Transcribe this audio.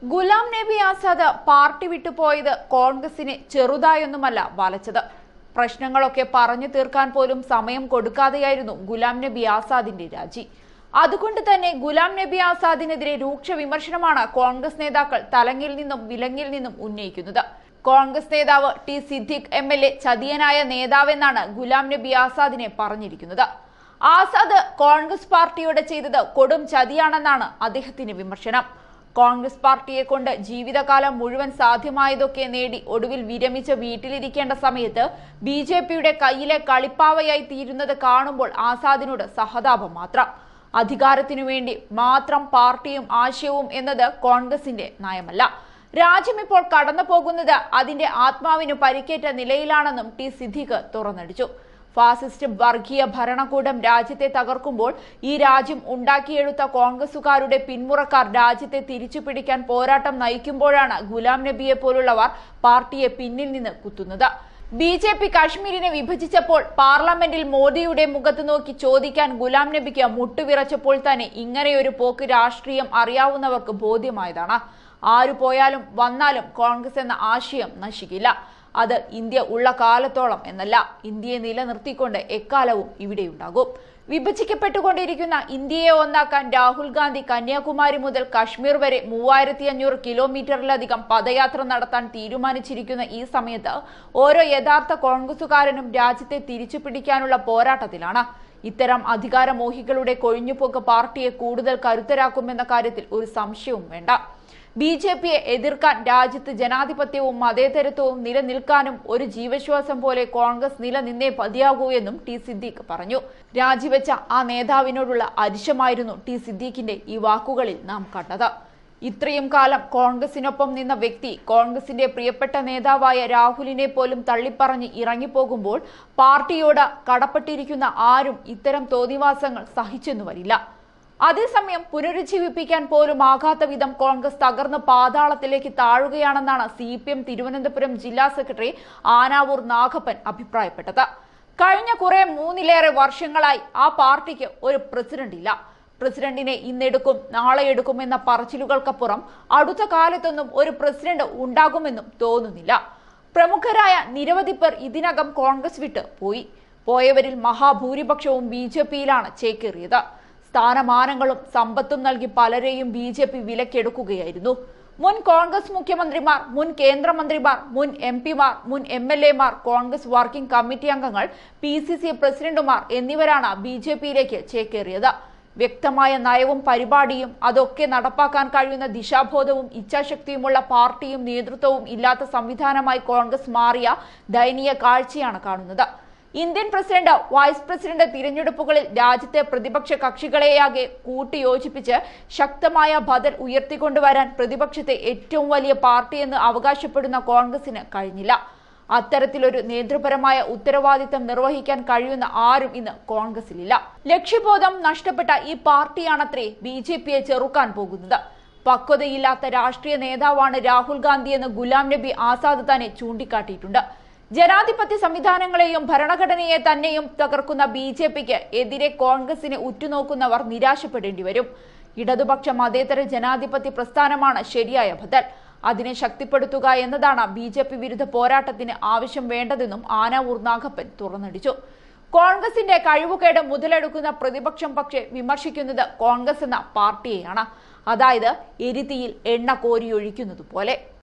ഗുലാം നബി ആസാദ് പാർട്ടി വിട്ടുപോയത് കോൺഗ്രസിനെ ചെറുതായൊന്നുമല്ല വലച്ചത് പ്രശ്നങ്ങളൊക്കെ പറഞ്ഞു തീർക്കാൻ പോലും സമയം കൊടുക്കാതെയായിരുന്നു ഗുലാം നബി ആസാദിന്റെ രാജി അതുകൊണ്ട് തന്നെ ഗുലാം നബി ആസാദിനെതിരെ രൂക്ഷ വിമർശനമാണ് കോൺഗ്രസ് നേതാക്കൾ തലങ്ങിൽ നിന്നും വിലങ്ങിൽ നിന്നും ഉന്നയിക്കുന്നത് കോൺഗ്രസ് നേതാവ് T Siddique M L A ചതിയനായ നേതാവെന്നാണ് ഗുലാം നബി ആസാദിനെ പറഞ്ഞിരിക്കുന്നത് ആസാദ് കോൺഗ്രസ് പാർട്ടിയോട് ചെയ്തത് കൊടും ചതിയാണെന്നാണ് അദ്ദേഹത്തിന്റെ വിമർശനം കോൺഗ്രസ് പാർട്ടിയെ കൊണ്ട് ജീവിതകാലം മുഴുവൻ സാധ്യമായതൊക്കെ നേടി ഒടുവിൽ വിരമിച്ച് വീട്ടിലിരിക്കേണ്ട സമയത്ത് ബി ജെ പിയുടെ കയ്യിലെ കളിപ്പാവയായി തീരുന്നത് കാണുമ്പോൾ ആസാദിനോട് സഹതാപം മാത്രം അധികാരത്തിനു വേണ്ടി മാത്രം പാർട്ടിയും ആശയവും എന്നത് കോൺഗ്രസിന്റെ നയമല്ല രാജ്യം ഇപ്പോൾ കടന്നു പോകുന്നത് അതിന്റെ ആത്മാവിന് പരിക്കേറ്റ നിലയിലാണെന്നും ടി സിദ്ദിഖ് തുറന്നടിച്ചു ഫാസിസ്റ്റ് വർഗീയ ഭരണകൂടം രാജ്യത്തെ തകർക്കുമ്പോൾ ഈ രാജ്യം ഉണ്ടാക്കിയെടുത്ത കോൺഗ്രസുകാരുടെ പിന്മുറക്കാർ രാജ്യത്തെ തിരിച്ചു പിടിക്കാൻ പോരാട്ടം നയിക്കുമ്പോഴാണ് ഗുലാം നബിയെ പോലുള്ളവർ പാർട്ടിയെ പിന്നിൽ നിന്ന് കുത്തുന്നത് ബി ജെ പി കാശ്മീരിനെ വിഭജിച്ചപ്പോൾ പാർലമെന്റിൽ മോദിയുടെ മുഖത്ത് നോക്കി ചോദിക്കാൻ ഗുലാം നബിക്ക് മുട്ടുവിറച്ചപ്പോൾ തന്നെ ഇങ്ങനെയൊരു പോക്ക് രാഷ്ട്രീയം അറിയാവുന്നവർക്ക് ബോധ്യമായതാണ് ആരു പോയാലും വന്നാലും കോൺഗ്രസ് എന്ന ആശയം നശിക്കില്ല അത് ഇന്ത്യ ഉള്ള കാലത്തോളം എന്നല്ല ഇന്ത്യയെ നിലനിർത്തിക്കൊണ്ട് എക്കാലവും ഇവിടെയുണ്ടാകും വിഭജിക്കപ്പെട്ടുകൊണ്ടിരിക്കുന്ന ഇന്ത്യയെ ഒന്നാക്കാൻ രാഹുൽ ഗാന്ധി കന്യാകുമാരി മുതൽ കാശ്മീർ വരെ മൂവായിരത്തി അഞ്ഞൂറ് കിലോമീറ്ററിലധികം പദയാത്ര നടത്താൻ തീരുമാനിച്ചിരിക്കുന്ന ഈ സമയത്ത് ഓരോ യഥാർത്ഥ കോൺഗ്രസുകാരനും രാജ്യത്തെ തിരിച്ചു പിടിക്കാനുള്ള പോരാട്ടത്തിലാണ് ഇത്തരം അധികാരമോഹികളുടെ കൊഴിഞ്ഞുപോക്ക് പാർട്ടിയെ കൂടുതൽ കരുത്തരാക്കുമെന്ന കാര്യത്തിൽ ഒരു സംശയവും വേണ്ട ബി ജെ പിയെ എതിർക്കാൻ രാജ്യത്ത് ജനാധിപത്യവും മതേതരത്വവും നിലനിൽക്കാനും ഒരു ജീവശ്വാസം പോലെ കോൺഗ്രസ് നിലനിന്നേ പതിയാകൂ എന്നും ടി സിദ്ദീഖ് പറഞ്ഞു രാജിവെച്ച ആ നേതാവിനോടുള്ള അരിശമായിരുന്നു ടി സിദ്ദീഖിന്റെ ഈ വാക്കുകളിൽ നാം കണ്ടത് ഇത്രയും കാലം കോൺഗ്രസിനൊപ്പം നിന്ന വ്യക്തി കോൺഗ്രസിന്റെ പ്രിയപ്പെട്ട നേതാവായ രാഹുലിനെ പോലും തള്ളിപ്പറഞ്ഞ് ഇറങ്ങിപ്പോകുമ്പോൾ പാർട്ടിയോട് കടപ്പെട്ടിരിക്കുന്ന ആരും ഇത്തരം തോന്നിവാസങ്ങൾ സഹിച്ചെന്നു വരില്ല അതേസമയം പുനരുജ്ജീവിപ്പിക്കാൻ പോലും ആകാത്ത വിധം കോൺഗ്രസ് തകർന്ന് പാതാളത്തിലേക്ക് താഴുകയാണെന്നാണ് സി പി എം തിരുവനന്തപുരം ജില്ലാ സെക്രട്ടറി ആനാവൂർ നാഗപ്പൻ അഭിപ്രായപ്പെട്ടത് കഴിഞ്ഞ കുറെ മൂന്നിലേറെ വർഷങ്ങളായി ആ പാർട്ടിക്ക് ഒരു പ്രസിഡന്റ് ഇല്ല പ്രസിഡന്റിനെ ഇന്നെടുക്കും നാളെ എടുക്കും എന്ന പറച്ചിലുകൾക്കപ്പുറം അടുത്ത കാലത്തൊന്നും ഒരു പ്രസിഡന്റ് ഉണ്ടാകുമെന്നും തോന്നുന്നില്ല പ്രമുഖരായ നിരവധി പേർ ഇതിനകം കോൺഗ്രസ് വിട്ട് പോയി പോയവരിൽ മഹാഭൂരിപക്ഷവും ബി ജെ പിയിലാണ് ചേക്കേറിയത് സ്ഥാനമാനങ്ങളും സമ്പത്തും നൽകി പലരെയും ബി ജെ പി വിലക്കെടുക്കുകയായിരുന്നു മുൻ കോൺഗ്രസ് മുഖ്യമന്ത്രിമാർ മുൻ കേന്ദ്രമന്ത്രിമാർ മുൻ എം പിമാർ മുൻ എം എൽ എമാർ കോൺഗ്രസ് വർക്കിംഗ് കമ്മിറ്റി അംഗങ്ങൾ പി സി സി പ്രസിഡന്റുമാർ എന്നിവരാണ് ബി ജെ പിയിലേക്ക് ചേക്കേറിയത് വ്യക്തമായ നയവും പരിപാടിയും അതൊക്കെ നടപ്പാക്കാൻ കഴിയുന്ന ദിശാബോധവും ഇച്ഛാശക്തിയുമുള്ള പാർട്ടിയും നേതൃത്വവും ഇല്ലാത്ത സംവിധാനമായി കോൺഗ്രസ് മാറിയ ദയനീയ കാഴ്ചയാണ് കാണുന്നത് ഇന്ത്യൻ പ്രസിഡന്റ് വൈസ് പ്രസിഡന്റ് തിരഞ്ഞെടുപ്പുകളിൽ രാജ്യത്തെ പ്രതിപക്ഷ കക്ഷികളെയാകെ കൂട്ടിയോജിപ്പിച്ച് ശക്തമായ ബദൽ ഉയർത്തിക്കൊണ്ടുവരാൻ പ്രതിപക്ഷത്തെ ഏറ്റവും വലിയ പാർട്ടിയെന്ന് അവകാശപ്പെടുന്ന കോൺഗ്രസിന് കഴിഞ്ഞില്ല അത്തരത്തിലൊരു നേതൃപരമായ ഉത്തരവാദിത്തം നിർവഹിക്കാൻ കഴിയുന്ന ആരും ഇന്ന് കോൺഗ്രസിലില്ല ലക്ഷ്യബോധം നഷ്ടപ്പെട്ട ഈ പാർട്ടിയാണത്രേ ബി ജെ പിയെ ചെറുക്കാൻ പോകുന്നത് പക്വതയില്ലാത്ത രാഷ്ട്രീയ നേതാവാണ് രാഹുൽ ഗാന്ധി എന്ന് ഗുലാം നബി ആസാദ് തന്നെ ചൂണ്ടിക്കാട്ടിയിട്ടുണ്ട് ജനാധിപത്യ സംവിധാനങ്ങളെയും ഭരണഘടനയെ തന്നെയും തകർക്കുന്ന ബി ജെ പിക്ക് എതിരെ കോൺഗ്രസിനെ ഉറ്റുനോക്കുന്നവർ നിരാശപ്പെടേണ്ടി വരും ഇടതുപക്ഷ മതേതര ജനാധിപത്യ പ്രസ്ഥാനമാണ് ശരിയായ ബദൽ അതിനെ ശക്തിപ്പെടുത്തുക എന്നതാണ് ബി ജെ പി വിരുദ്ധ പോരാട്ടത്തിന് ആവശ്യം വേണ്ടതെന്നും ആനാവൂർ നാഗപ്പൻ തുറന്നടിച്ചു കോൺഗ്രസിന്റെ കഴിവുകേട് മുതലെടുക്കുന്ന പ്രതിപക്ഷം പക്ഷേ വിമർശിക്കുന്നത് കോൺഗ്രസ് എന്ന പാർട്ടിയെയാണ് അതായത് എരുതിയിൽ എണ്ണ കോരിയൊഴിക്കുന്നത് പോലെ